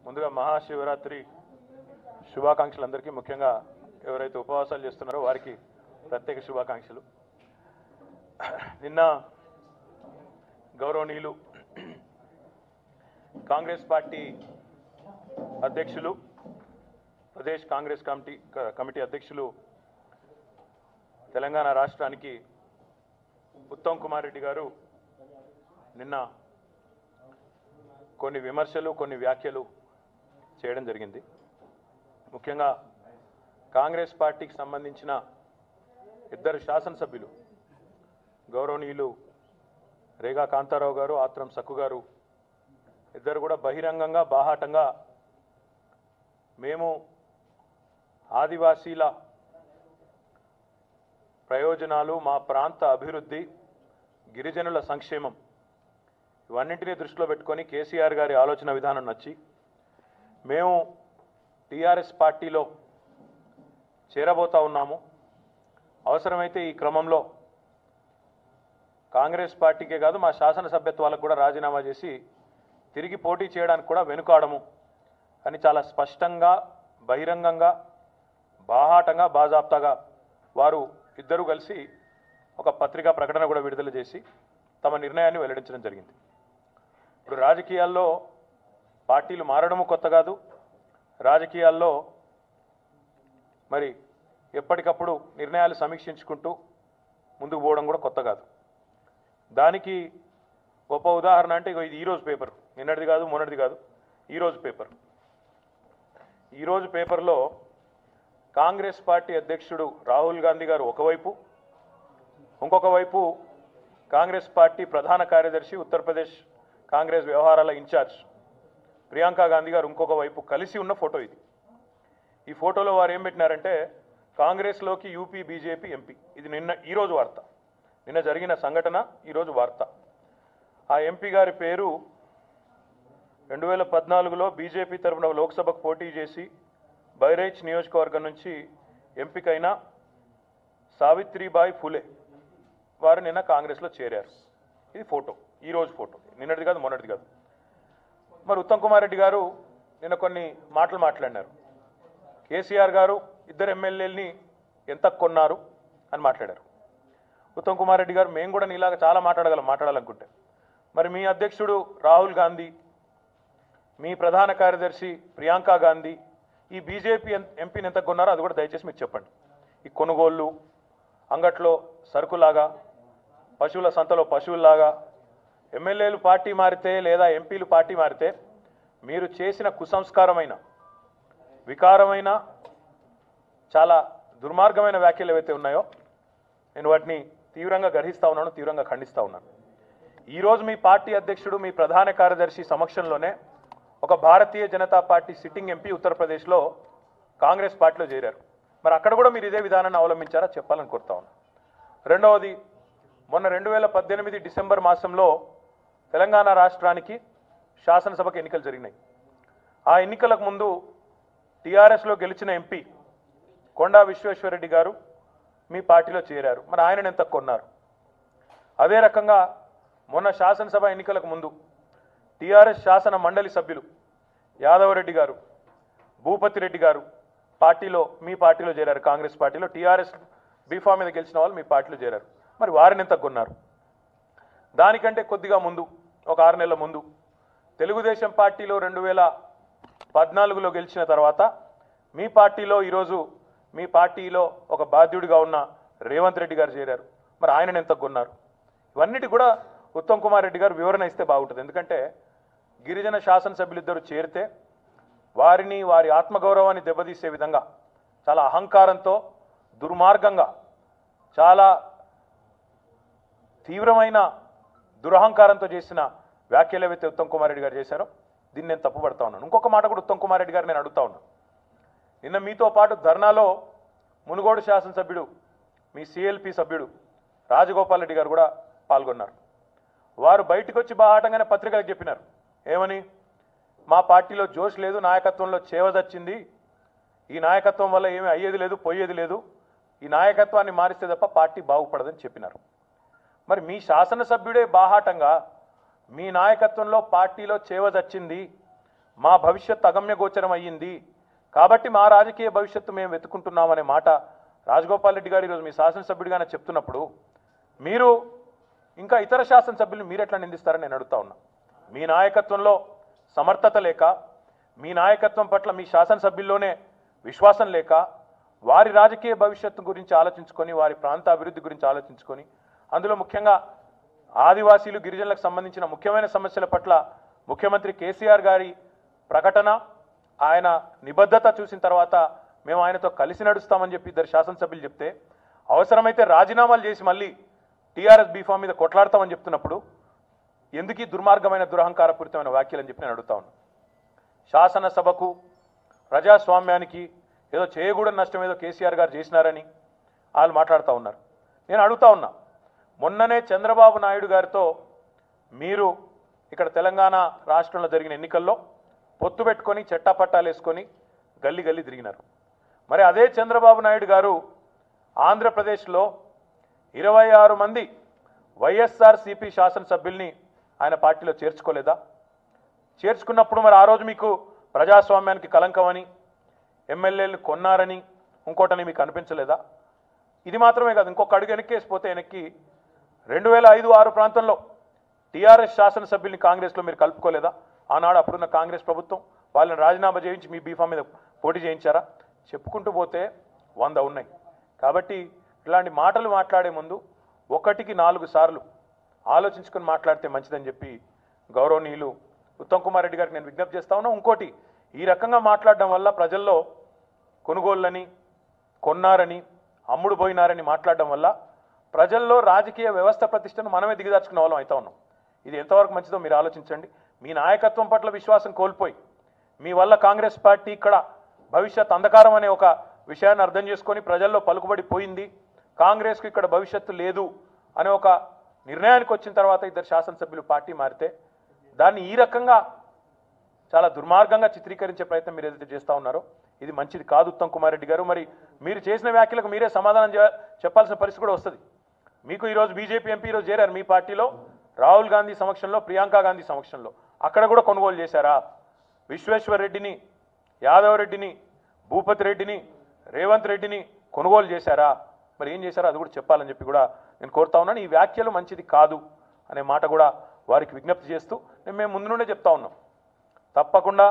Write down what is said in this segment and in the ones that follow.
ముందుగా మహాశివరాత్రి శుభాకాంక్షలు అందరికీ ముఖ్యంగా ఎవరైతే ఉపవాసాలు చేస్తున్నారో వారికి ప్రత్యేక శుభాకాంక్షలు నిన్న గౌరవనీయులు కాంగ్రెస్ పార్టీ అధ్యక్షులు ప్రదేశ్ కాంగ్రెస్ కమిటీ క- కమిటీ అధ్యక్షులు తెలంగాణ రాష్ట్రానికి ఉత్తమ్ కుమార్ రెడ్డి గారు నిన్న కొన్ని విమర్శలు కొన్ని వ్యాఖ్యలు చేయడం జరిగింది ముఖ్యంగా కాంగ్రెస్ పార్టీకి సంబంధించిన ఇద్దరు శాసనసభ్యులు గౌరవనీయులు రేగా కాంతారావు గారు ఆత్రం సక్కు గారు ఇద్దరు కూడా బహిరంగంగా బాహాటంగా మేము ఆదివాసీల ప్రయోజనాలు మా ప్రాంత అభివృద్ధి గిరిజనుల సంక్షేమం ఇవన్నింటినీ దృష్టిలో పెట్టుకొని కేసీఆర్ గారి ఆలోచన విధానం నచ్చి మేము టీఆర్ఎస్ పార్టీలో చేరబోతా ఉన్నాము అవసరమైతే ఈ క్రమంలో కాంగ్రెస్ పార్టీకే కాదు మా శాసనసభ్యత్వాలకు కూడా రాజీనామా చేసి తిరిగి పోటీ చేయడానికి కూడా వెనుకాడము అని చాలా స్పష్టంగా బహిరంగంగా బాహాటంగా బాజాప్తాగా వారు ఇద్దరూ కలిసి ఒక పత్రికా ప్రకటన కూడా విడుదల చేసి తమ నిర్ణయాన్ని వెల్లడించడం జరిగింది ఇప్పుడు రాజకీయాల్లో పార్టీలు మారడము కొత్త కాదు రాజకీయాల్లో మరి ఎప్పటికప్పుడు నిర్ణయాలు సమీక్షించుకుంటూ ముందుకు పోవడం కూడా కొత్త కాదు దానికి గొప్ప ఉదాహరణ అంటే ఇగో ఇది ఈరోజు పేపర్ నిన్నటిది కాదు మొన్నటిది కాదు ఈరోజు పేపర్ ఈరోజు పేపర్లో కాంగ్రెస్ పార్టీ అధ్యక్షుడు రాహుల్ గాంధీ గారు ఒకవైపు ఇంకొక వైపు కాంగ్రెస్ పార్టీ ప్రధాన కార్యదర్శి ఉత్తరప్రదేశ్ కాంగ్రెస్ వ్యవహారాల ఇన్ఛార్జ్ ప్రియాంక గాంధీ గారు ఇంకొక వైపు కలిసి ఉన్న ఫోటో ఇది ఈ ఫోటోలో వారు ఏం పెట్టినారంటే కాంగ్రెస్లోకి యూపీ బీజేపీ ఎంపీ ఇది నిన్న ఈరోజు వార్త నిన్న జరిగిన సంఘటన ఈరోజు వార్త ఆ ఎంపీ గారి పేరు రెండు వేల పద్నాలుగులో బీజేపీ తరఫున లోక్సభకు పోటీ చేసి బైరైచ్ నియోజకవర్గం నుంచి ఎంపికైన సావిత్రిబాయి ఫులే వారు నిన్న కాంగ్రెస్లో చేరారు ఇది ఫోటో ఈ రోజు ఫోటో నిన్నటిది కాదు మొన్నటిది కాదు మరి ఉత్తమ్ కుమార్ రెడ్డి గారు నిన్న కొన్ని మాటలు మాట్లాడినారు కేసీఆర్ గారు ఇద్దరు ఎమ్మెల్యేలని ఎంత కొన్నారు అని మాట్లాడారు ఉత్తమ్ కుమార్ రెడ్డి గారు మేము కూడా నీలాగా చాలా మాట్లాడగలం మాట్లాడాలనుకుంటే మరి మీ అధ్యక్షుడు రాహుల్ గాంధీ మీ ప్రధాన కార్యదర్శి ప్రియాంక గాంధీ ఈ బీజేపీ ఎంపీని ఎంత కొన్నారో అది కూడా దయచేసి మీరు చెప్పండి ఈ కొనుగోళ్ళు అంగట్లో సరుకులాగా పశువుల సంతలో పశువుల్లాగా ఎమ్మెల్యేలు పార్టీ మారితే లేదా ఎంపీలు పార్టీ మారితే మీరు చేసిన కుసంస్కారమైన వికారమైన చాలా దుర్మార్గమైన వ్యాఖ్యలు ఏవైతే ఉన్నాయో నేను వాటిని తీవ్రంగా గ్రహిస్తా ఉన్నాను తీవ్రంగా ఖండిస్తా ఉన్నాను ఈరోజు మీ పార్టీ అధ్యక్షుడు మీ ప్రధాన కార్యదర్శి సమక్షంలోనే ఒక Bharatiya Janata party sitting MP ఉత్తరప్రదేశ్లో కాంగ్రెస్ పార్టీలో చేరారు మరి అక్కడ కూడా మీరు ఇదే విధానాన్ని అవలంబించారా చెప్పాలని కోరుతా ఉన్నాను రెండవది మొన్న రెండు వేల పద్దెనిమిది డిసెంబర్ మాసంలో తెలంగాణ రాష్ట్రానికి శాసనసభకు ఎన్నికలు జరిగినాయి ఆ ఎన్నికలకు ముందు టీఆర్ఎస్లో గెలిచిన ఎంపీ కొండా విశ్వేశ్వరరెడ్డి గారు మీ పార్టీలో చేరారు మరి ఆయనను ఎంత కొన్నారు అదే రకంగా మొన్న శాసనసభ ఎన్నికలకు ముందు టీఆర్ఎస్ శాసన మండలి సభ్యులు యాదవరెడ్డి గారు భూపతి రెడ్డి గారు పార్టీలో మీ పార్టీలో చేరారు కాంగ్రెస్ పార్టీలో టీఆర్ఎస్ బీఫా మీద గెలిచిన వాళ్ళు మీ పార్టీలో చేరారు మరి వారిని ఎంత కొన్నారు దానికంటే కొద్దిగా ముందు ఒక ఆరు నెలల ముందు తెలుగుదేశం పార్టీలో రెండు వేల పద్నాలుగులో గెలిచిన తర్వాత మీ పార్టీలో ఈరోజు మీ పార్టీలో ఒక బాధ్యుడిగా ఉన్న రేవంత్ రెడ్డి గారు చేరారు మరి ఆయనను ఎంత కొన్నారు ఇవన్నిటి కూడా ఉత్తమ్ కుమార్ రెడ్డి గారు వివరణ ఇస్తే బాగుంటుంది ఎందుకంటే గిరిజన శాసనసభ్యులిద్దరూ చేరితే వారిని వారి ఆత్మగౌరవాన్ని దెబ్బతీసే విధంగా చాలా అహంకారంతో దుర్మార్గంగా చాలా తీవ్రమైన దురహంకారంతో చేసిన వ్యాఖ్యలు ఏవైతే ఉత్తమ్ కుమార్ రెడ్డి గారు చేశారో దీన్ని నేను తప్పుపడతా ఉన్నాను ఇంకొక మాట కూడా ఉత్తమ్ కుమార్ రెడ్డి గారు నేను అడుగుతా ఉన్నాను నిన్న మీతో పాటు ధర్నాలో మునుగోడు శాసనసభ్యుడు మీ సిఎల్పి సభ్యుడు రాజగోపాల్ రెడ్డి గారు కూడా పాల్గొన్నారు వారు బయటకు వచ్చి బాహాటంగానే పత్రికలకు చెప్పినారు ఏమని మా పార్టీలో జోష్ లేదు నాయకత్వంలో చేవదచ్చింది ఈ నాయకత్వం వల్ల ఏమీ అయ్యేది లేదు పోయేది లేదు ఈ నాయకత్వాన్ని మారిస్తే తప్ప పార్టీ బాగుపడదని చెప్పినారు మరి మీ శాసనసభ్యుడే బాహాటంగా మీ నాయకత్వంలో పార్టీలో చేవదచ్చింది మా భవిష్యత్ అగమ్య గోచరం అయ్యింది కాబట్టి మా రాజకీయ భవిష్యత్తు మేము వెతుకుంటున్నామనే మాట రాజగోపాల్ రెడ్డి గారు ఈరోజు మీ శాసనసభ్యుడిగానే చెప్తున్నప్పుడు మీరు ఇంకా ఇతర శాసనసభ్యులు మీరు ఎట్లా నిందిస్తారని నేను అడుగుతా ఉన్నా మీ నాయకత్వంలో సమర్థత లేక మీ నాయకత్వం పట్ల మీ శాసనసభ్యుల్లోనే విశ్వాసం లేక వారి రాజకీయ భవిష్యత్తు గురించి ఆలోచించుకొని వారి ప్రాంత అభివృద్ధి గురించి ఆలోచించుకొని అందులో ముఖ్యంగా ఆదివాసీలు గిరిజనులకు సంబంధించిన ముఖ్యమైన సమస్యల పట్ల ముఖ్యమంత్రి కేసీఆర్ గారి ప్రకటన ఆయన నిబద్ధత చూసిన తర్వాత మేము ఆయనతో కలిసి నడుస్తామని చెప్పి ఇద్దరు శాసనసభ్యులు చెప్తే అవసరమైతే రాజీనామాలు చేసి మళ్ళీ టీఆర్ఎస్ బీఫామ్ మీద కొట్లాడతామని చెప్తున్నప్పుడు ఎందుకు ఈ దుర్మార్గమైన దురహంకారపూరితమైన వ్యాఖ్యలు అని చెప్పి నేను అడుగుతా ఉన్నా శాసనసభకు ప్రజాస్వామ్యానికి ఏదో చేయకూడని నష్టం ఏదో కేసీఆర్ గారు చేసినారని వాళ్ళు మాట్లాడుతూ ఉన్నారు నేను అడుగుతా ఉన్నా మొన్ననే చంద్రబాబు నాయుడు గారితో మీరు ఇక్కడ తెలంగాణ రాష్ట్రంలో జరిగిన ఎన్నికల్లో పొత్తు పెట్టుకొని చెట్టాపట్టాలు వేసుకొని గల్లీ గల్లీ తిరిగినారు మరి అదే చంద్రబాబు నాయుడు గారు ఆంధ్రప్రదేశ్లో ఇరవై ఆరు మంది వైఎస్ఆర్సీపీ శాసనసభ్యుల్ని ఆయన పార్టీలో చేర్చుకోలేదా చేర్చుకున్నప్పుడు మరి ఆ రోజు మీకు ప్రజాస్వామ్యానికి కలంకమని ఎమ్మెల్యేలు కొన్నారని ఇంకోటని మీకు అనిపించలేదా ఇది మాత్రమే కాదు ఇంకొక అడుగు వెనక్కేసిపోతే వెనక్కి రెండు వేల ఐదు ఆరు ప్రాంతంలో టీఆర్ఎస్ శాసనసభ్యుల్ని కాంగ్రెస్లో మీరు కలుపుకోలేదా ఆనాడు అప్పుడున్న కాంగ్రెస్ ప్రభుత్వం వాళ్ళని రాజీనామా చేయించి మీ బీఫామ్ మీద పోటీ చేయించారా చెప్పుకుంటూ పోతే వంద ఉన్నాయి కాబట్టి ఇలాంటి మాటలు మాట్లాడే ముందు ఒకటికి నాలుగు సార్లు ఆలోచించుకొని మాట్లాడితే మంచిదని చెప్పి గౌరవనీయులు ఉత్తమ్ కుమార్ రెడ్డి గారికి నేను విజ్ఞప్తి చేస్తా ఉన్నా ఇంకోటి ఈ రకంగా మాట్లాడడం వల్ల ప్రజల్లో కొనుగోళ్ళని కొన్నారని అమ్ముడు పోయినారని మాట్లాడడం వల్ల ప్రజల్లో రాజకీయ వ్యవస్థ ప్రతిష్టను మనమే దిగదార్చుకున్న వాళ్ళం అవుతా ఉన్నాం ఇది ఎంతవరకు మంచిదో మీరు ఆలోచించండి మీ నాయకత్వం పట్ల విశ్వాసం కోల్పోయి మీ వల్ల కాంగ్రెస్ పార్టీ ఇక్కడ భవిష్యత్ అంధకారం అనే ఒక విషయాన్ని అర్థం చేసుకొని ప్రజల్లో పలుకుబడి పోయింది కాంగ్రెస్కు ఇక్కడ భవిష్యత్తు లేదు అనే ఒక నిర్ణయానికి వచ్చిన తర్వాత ఇద్దరు శాసనసభ్యులు పార్టీ మారితే దాన్ని ఈ రకంగా చాలా దుర్మార్గంగా చిత్రీకరించే ప్రయత్నం మీరు ఏదైతే చేస్తా ఉన్నారో ఇది మంచిది కాదు ఉత్తమ్ కుమార్ రెడ్డి గారు మరి మీరు చేసిన వ్యాఖ్యలకు మీరే సమాధానం చే- చెప్పాల్సిన పరిస్థితి కూడా వస్తుంది మీకు ఈరోజు బీజేపీ ఎంపీ ఈరోజు చేరారు మీ పార్టీలో రాహుల్ గాంధీ సమక్షంలో ప్రియాంక గాంధీ సమక్షంలో అక్కడ కూడా కొనుగోలు చేశారా విశ్వేశ్వర్ రెడ్డిని యాదవ్ రెడ్డిని భూపతి రెడ్డిని రేవంత్ రెడ్డిని కొనుగోలు చేశారా మరి ఏం చేశారో అది కూడా చెప్పాలని చెప్పి కూడా నేను కోరుతా ఉన్నాను ఈ వ్యాఖ్యలు మంచిది కాదు అనే మాట కూడా వారికి విజ్ఞప్తి చేస్తూ నేను మేము ముందు నుండే చెప్తా ఉన్నాం తప్పకుండా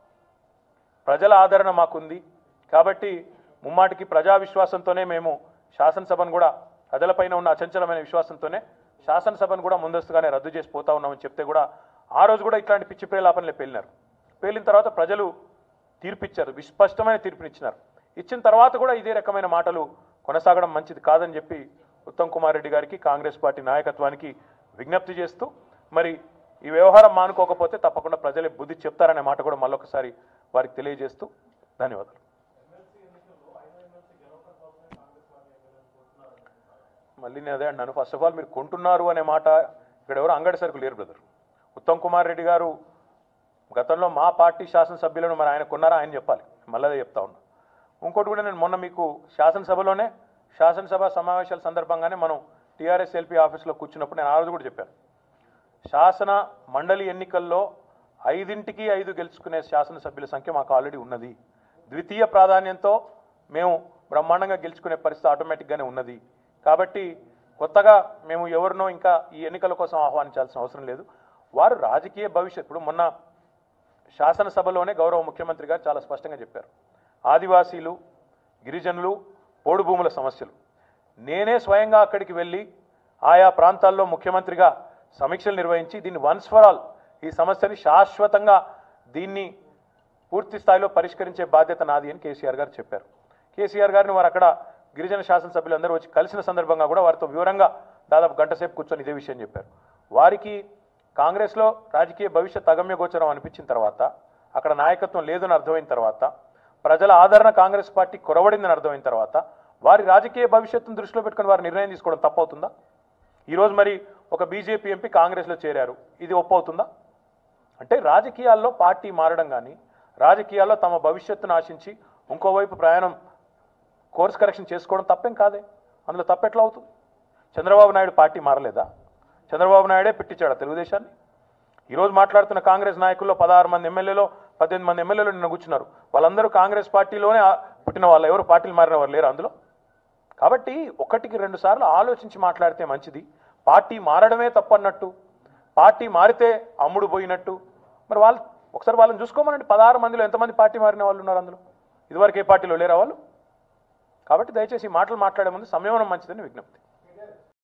ప్రజల ఆదరణ మాకుంది కాబట్టి ముమ్మాటికి ప్రజా విశ్వాసంతోనే మేము శాసనసభను కూడా ప్రజలపైన ఉన్న అచంచలమైన విశ్వాసంతోనే శాసనసభను కూడా ముందస్తుగానే రద్దు చేసి పోతా ఉన్నామని చెప్తే కూడా ఆ రోజు కూడా ఇట్లాంటి పిచ్చి ప్రేలాపనలే పేలినారు పేలిన తర్వాత ప్రజలు తీర్పిచ్చారు విస్పష్టమైన తీర్పునిచ్చినారు ఇచ్చిన తర్వాత కూడా ఇదే రకమైన మాటలు కొనసాగడం మంచిది కాదని చెప్పి ఉత్తమ్ కుమార్ రెడ్డి గారికి కాంగ్రెస్ పార్టీ నాయకత్వానికి విజ్ఞప్తి చేస్తూ మరి ఈ వ్యవహారం మానుకోకపోతే తప్పకుండా ప్రజలే బుద్ధి చెప్తారనే మాట కూడా మళ్ళొకసారి వారికి తెలియజేస్తూ ధన్యవాదాలు మళ్ళీ నేను అదే అన్నాను ఫస్ట్ ఆఫ్ ఆల్ మీరు కొంటున్నారు అనే మాట ఇక్కడ ఎవరు అంగడి సరుకు లేరు బ్రదర్ ఉత్తమ్ కుమార్ రెడ్డి గారు గతంలో మా పార్టీ శాసనసభ్యులను మరి ఆయన కొన్నారా ఆయన చెప్పాలి మళ్ళీ అదే చెప్తా ఉన్నా ఇంకోటి కూడా నేను మొన్న మీకు శాసనసభలోనే శాసనసభ సమావేశాల సందర్భంగానే మనం టీఆర్ఎస్ ఎల్పీ ఆఫీస్లో కూర్చున్నప్పుడు నేను ఆ రోజు కూడా చెప్పాను శాసన మండలి ఎన్నికల్లో ఐదింటికి ఐదు గెలుచుకునే శాసనసభ్యుల సంఖ్య మాకు ఆల్రెడీ ఉన్నది ద్వితీయ ప్రాధాన్యంతో మేము బ్రహ్మాండంగా గెలుచుకునే పరిస్థితి ఆటోమేటిక్గానే ఉన్నది కాబట్టి కొత్తగా మేము ఎవరినో ఇంకా ఈ ఎన్నికల కోసం ఆహ్వానించాల్సిన అవసరం లేదు వారు రాజకీయ భవిష్యత్ ఇప్పుడు మొన్న శాసనసభలోనే గౌరవ ముఖ్యమంత్రి గారు చాలా స్పష్టంగా చెప్పారు ఆదివాసీలు గిరిజనులు పోడు భూముల సమస్యలు నేనే స్వయంగా అక్కడికి వెళ్ళి ఆయా ప్రాంతాల్లో ముఖ్యమంత్రిగా సమీక్షలు నిర్వహించి దీన్ని వన్స్ ఫర్ ఆల్ ఈ సమస్యని శాశ్వతంగా దీన్ని పూర్తి స్థాయిలో పరిష్కరించే బాధ్యత నాది అని కేసీఆర్ గారు చెప్పారు కేసీఆర్ గారిని వారు అక్కడ గిరిజన శాసనసభ్యులందరూ వచ్చి కలిసిన సందర్భంగా కూడా వారితో వివరంగా దాదాపు గంట సేపు కూర్చొని ఇదే విషయం చెప్పారు వారికి కాంగ్రెస్లో రాజకీయ భవిష్యత్ అగమ్య గోచరం అనిపించిన తర్వాత అక్కడ నాయకత్వం లేదని అర్థమైన తర్వాత ప్రజల ఆదరణ కాంగ్రెస్ పార్టీ కొరవడిందని అర్థమైన తర్వాత వారి రాజకీయ భవిష్యత్తును దృష్టిలో పెట్టుకుని వారు నిర్ణయం తీసుకోవడం తప్పవుతుందా ఈరోజు మరి ఒక బీజేపీ ఎంపీ కాంగ్రెస్లో చేరారు ఇది ఒప్పవుతుందా అంటే రాజకీయాల్లో పార్టీ మారడం కానీ రాజకీయాల్లో తమ భవిష్యత్తును ఆశించి ఇంకోవైపు ప్రయాణం కోర్స్ కరెక్షన్ చేసుకోవడం తప్పేం కాదే అందులో తప్పెట్లా అవుతుంది చంద్రబాబు నాయుడు పార్టీ మారలేదా చంద్రబాబు నాయుడే పెట్టించాడా తెలుగుదేశాన్ని ఈరోజు మాట్లాడుతున్న కాంగ్రెస్ నాయకుల్లో పదహారు మంది ఎమ్మెల్యేలో పద్దెనిమిది మంది ఎమ్మెల్యేలు నిన్న కూర్చున్నారు వాళ్ళందరూ కాంగ్రెస్ పార్టీలోనే ఆ- పుట్టిన వాళ్ళు ఎవరు పార్టీలు మారిన వారు లేరు అందులో కాబట్టి ఒకటికి రెండు సార్లు ఆలోచించి మాట్లాడితే మంచిది పార్టీ మారడమే తప్పన్నట్టు పార్టీ మారితే అమ్ముడు పోయినట్టు మరి వాళ్ళు ఒకసారి వాళ్ళని చూసుకోమనండి పదహారు మందిలో ఎంతమంది పార్టీ మారిన వాళ్ళు ఉన్నారు అందులో ఇదివరకు ఏ పార్టీలో లేరా వాళ్ళు కాబట్టి దయచేసి ఈ మాటలు మాట్లాడే ముందు సంయమనం మంచిదని విజ్ఞప్తి